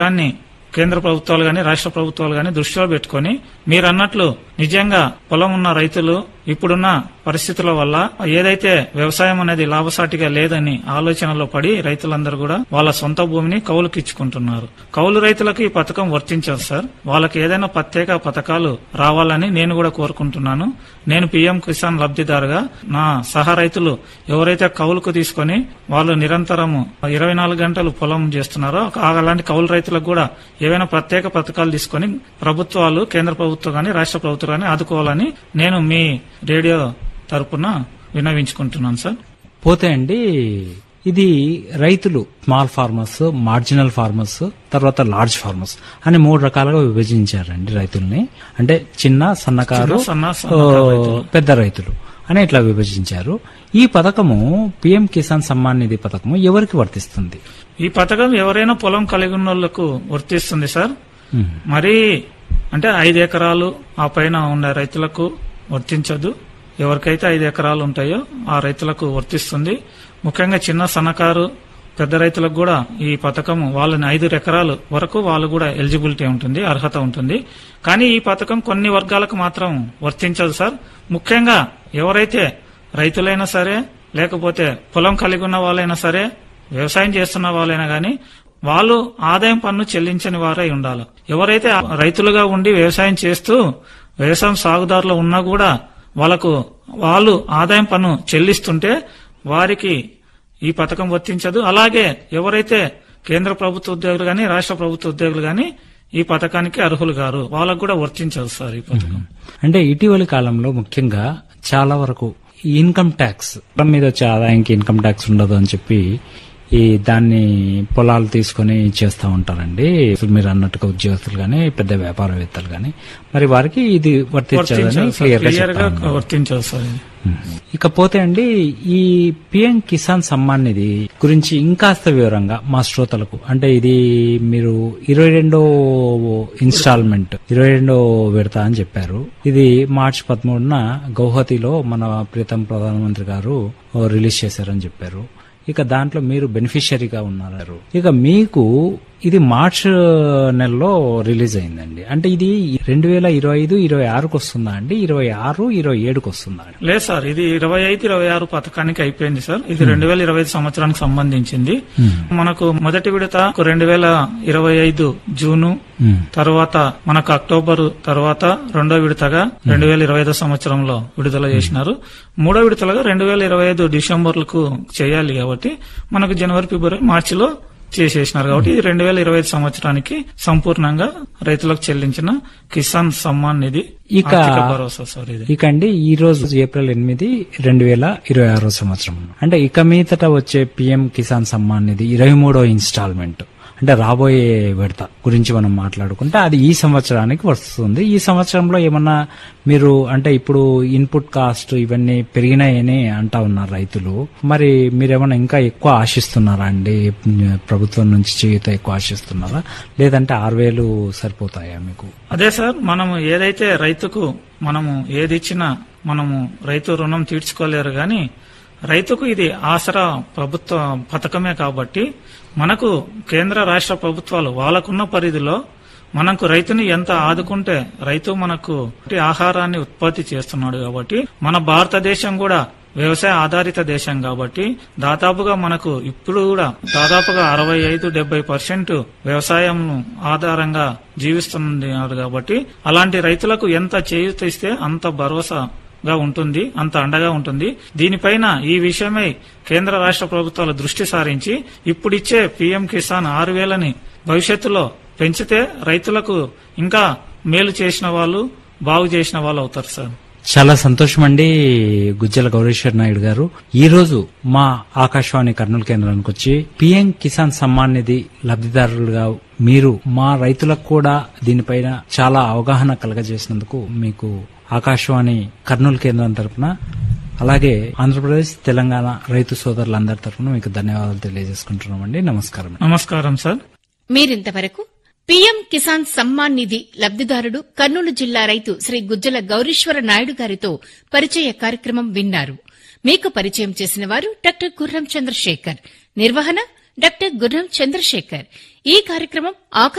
దాన్ని కేంద్ర ప్రభుత్వాలు గాని రాష్ట్ర ప్రభుత్వాలు గాని దృష్టిలో పెట్టుకొని మీరు అన్నట్లు నిజంగా పొలం ఉన్న రైతులు ఇప్పుడున్న పరిస్థితుల వల్ల ఏదైతే వ్యవసాయం అనేది లాభసాటిగా లేదని ఆలోచనలో పడి రైతులందరూ కూడా వాళ్ళ సొంత భూమిని కౌలుకి ఇచ్చుకుంటున్నారు కౌలు రైతులకు ఈ పథకం వర్తించదు సార్ వాళ్ళకి ఏదైనా ప్రత్యేక పథకాలు రావాలని నేను కూడా కోరుకుంటున్నాను నేను పీఎం కిసాన్ లబ్ధిదారుగా నా సహ రైతులు ఎవరైతే కౌలుకు తీసుకొని వాళ్ళు నిరంతరము ఇరవై నాలుగు గంటలు పొలం చేస్తున్నారో ఆ- అలాంటి కౌలు రైతులకు కూడా ఏవైనా ప్రత్యేక పథకాలు తీసుకొని ప్రభుత్వాలు కేంద్ర ప్రభుత్వం గాని రాష్ట్ర ప్రభుత్వం గాని ఆదుకోవాలని నేను మీ రేడియో తరపున విన్నవించుకుంటున్నాను సార్ పోతే అండి ఇది రైతులు స్మాల్ ఫార్మర్స్ మార్జినల్ ఫార్మర్స్ తర్వాత లార్జ్ ఫార్మర్స్ అని మూడు రకాలుగా విభజించారండి రైతుల్ని అంటే చిన్న సన్నకారు చిన్న, సన్న, సన్నకారు ఓ, రైతులు. పెద్ద రైతులు అని ఇట్లా విభజించారు ఈ పథకము పిఎం కిసాన్ సమ్మాన్ నిధి పథకము ఎవరికి వర్తిస్తుంది ఈ పథకం ఎవరైనా పొలం కలిగి ఉన్న వాళ్ళకు వర్తిస్తుంది సార్ ఉమ్. మరి అంటే ఐదు ఎకరాలు ఆ పైన ఉన్న రైతులకు వర్తించదు ఎవరికైతే ఐదు ఎకరాలు ఉంటాయో ఆ రైతులకు వర్తిస్తుంది ముఖ్యంగా చిన్న సన్నకారు పెద్ద రైతులకు కూడా ఈ పథకం వాళ్ళని ఐదు ఎకరాలు వరకు వాళ్ళు కూడా ఎలిజిబిలిటీ ఉంటుంది అర్హత ఉంటుంది కానీ ఈ పథకం కొన్ని వర్గాలకు మాత్రం వర్తించదు సార్ ముఖ్యంగా ఎవరైతే రైతులైనా సరే లేకపోతే పొలం కలిగి ఉన్న వాళ్ళైనా సరే వ్యవసాయం చేస్తున్న వాళ్ళైనా గాని వాళ్ళు ఆదాయం పన్ను చెల్లించని వారై ఉండాలి ఎవరైతే ఆ రైతులుగా ఉండి వ్యవసాయం చేస్తూ వ్యవసాయం సాగుదారులు ఉన్నా కూడా వాళ్ళకు వాళ్ళు ఆదాయం పన్ను చెల్లిస్తుంటే వారికి ఈ పథకం వర్తించదు అలాగే ఎవరైతే కేంద్ర ప్రభుత్వ ఉద్యోగులు గాని రాష్ట్ర ప్రభుత్వ ఉద్యోగులు గాని ఈ పథకానికి అర్హులు గారు వాళ్ళకు కూడా వర్తించదు సార్ ఈ పథకం అంటే ఇటీవలి కాలంలో ముఖ్యంగా చాలా వరకు ఈ ఇన్కమ్ ట్యాక్స్ పొలం మీద వచ్చే ఆదాయానికి ఇన్కమ్ ట్యాక్స్ ఉండదు అని చెప్పి ఈ దాన్ని పొలాలు తీసుకొని చేస్తూ ఉంటారండి ఇప్పుడు మీరు అన్నట్టుగా ఉద్యోగస్తులు గాని పెద్ద వ్యాపారవేత్తలు గాని మరి వారికి ఇది వర్తించదని వర్తించదు సార్ క్లియర్ గా క్లియర్ గా చెప్తా ఉన్నారు. వర్తించదు సార్ ఇది. ఇకపోతే అండి ఈ పిఎం కిసాన్ సమ్మాన్ నిధి గురించి ఇంకాస్త వివరంగా మా శ్రోతలకు అంటే ఇది మీరు ఇరవై రెండో ఇన్స్టాల్మెంట్ ఇరవై రెండో విడత అని చెప్పారు ఇది మార్చి పదమూడున గౌహతిలో మన ప్రీతం ప్రధానమంత్రి గారు రిలీజ్ చేశారని చెప్పారు ఇక దాంట్లో మీరు బెనిఫిషియరీగా ఉన్నారు ఇక మీకు ఇది మార్చ్ నెలలో రిలీజ్ అయిందండి అంటే ఇది రెండు వేల ఇరవై ఐదు ఇరవై ఆరుకు వస్తుందా అండి ఇరవై ఆరు ఇరవై ఏడుకు వస్తుందా అండి లేదు సార్ ఇది ఇరవై ఐదు ఇరవై ఆరు పథకానికి అయిపోయింది సార్ ఇది రెండు వేల ఇరవై ఐదు సంవత్సరానికి సంబంధించింది మనకు మొదటి విడత రెండు వేల ఇరవై ఐదు జూను మ్మ్. తర్వాత మనకు అక్టోబర్ తర్వాత రెండో విడతగా రెండు వేల ఇరవై ఐదో సంవత్సరంలో విడుదల చేసినారు మూడో విడతలుగా రెండు వేల ఇరవై ఐదు డిసెంబర్లకు చేయాలి కాబట్టి మనకు జనవరి ఫిబ్రవరి మార్చిలో చేసేసినారు కాబట్టి ఇది రెండు వేల ఇరవై ఐదు సంవత్సరానికి సంపూర్ణంగా రైతులకు చెల్లించిన కిసాన్ సమ్మాన్ నిధి ఇక- ఆర్థిక భరోసా సార్ ఇది ఇక అండి ఈ రోజు ఏప్రిల్ ఎనిమిది రెండు వేల ఇరవై ఆరో సంవత్సరం అంటే ఇక మీదట వచ్చే పిఎం కిసాన్ సమ్మాన్ నిధి ఇరవై మూడో ఇన్స్టాల్మెంట్ అంటే రాబోయే విడత గురించి మనం మాట్లాడుకుంటే అది ఈ సంవత్సరానికి వస్తుంది ఈ సంవత్సరంలో ఏమన్నా మీరు అంటే ఇప్పుడు ఇన్పుట్ కాస్ట్ ఇవన్నీ పెరిగినాయని అంటా ఉన్నారు రైతులు మరి మీరేమన్నా ఇంకా ఎక్కువ ఆశిస్తున్నారా అండి ప్రభుత్వం నుంచి చేయుత ఎక్కువ ఆశిస్తున్నారా లేదంటే ఆరు వేలు సరిపోతాయా మీకు అదే సార్ మనము ఏదైతే రైతుకు మనము ఏది ఇచ్చినా మనము రైతు రుణం తీర్చుకోలేరు గాని రైతుకు ఇది ఆసరా ప్రభుత్వ పథకమే కాబట్టి మనకు కేంద్ర రాష్ట్ర ప్రభుత్వాలు వాళ్ళకున్న పరిధిలో మనకు రైతుని ఎంత ఆదుకుంటే రైతు మనకు ఆహారాన్ని ఉత్పత్తి చేస్తున్నాడు కాబట్టి మన భారతదేశం కూడా వ్యవసాయ ఆధారిత దేశం కాబట్టి దాదాపుగా మనకు ఇప్పుడు కూడా దాదాపుగా అరవై ఐదు డెబ్బై పర్సెంట్ వ్యవసాయం ఆధారంగా జీవిస్తున్నారు కాబట్టి అలాంటి రైతులకు ఎంత చేయూత ఇస్తే అంత భరోసాగా ఉంటుంది అంత అండగా ఉంటుంది దీనిపైన ఈ విషయమై కేంద్ర రాష్ట్ర ప్రభుత్వాలు దృష్టి సారించి ఇప్పుడిచ్చే పీఎం కిసాన్ ఆరు వేలని భవిష్యత్తులో పెంచితే రైతులకు ఇంకా మేలు చేసిన వాళ్ళు బాగు చేసిన వాళ్ళు అవుతారు సార్ చాలా సంతోషం అండి గుజ్జల గౌరీశ్వర్ నాయుడు గారు ఈ రోజు మా ఆకాశవాణి కర్నూలు కేంద్రానికి వచ్చి పిఎం కిసాన్ సమ్మాన్ నిధి లబ్ధిదారులుగా మీరు మా రైతులకు కూడా దీనిపైన చాలా అవగాహన కలగజేసినందుకు మీకు ఆకాశవాణి కర్నూలు కేంద్రం తరపున అలాగే ఆంధ్రప్రదేశ్ తెలంగాణ రైతు సోదరులందరి తరపున మీకు ధన్యవాదాలు తెలియజేసుకుంటున్నామండి నమస్కారం నమస్కారం సార్ మీరింతవరకు పీఎం కిసాన్ సమ్మాన్ నిధి లబ్దిదారుడు కర్నూలు జిల్లా రైతు శ్రీ గుజ్జల గౌరీశ్వర నాయుడు గారితో పరిచయ కార్యక్రమం విన్నారు మీకు పరిచయం చేసిన వారు డాక్టర్ గుర్రం చంద్రశేఖర్ నిర్వహణ డాక్టర్ గుర్రం చంద్రశేఖర్ ఈ కార్యక్రమం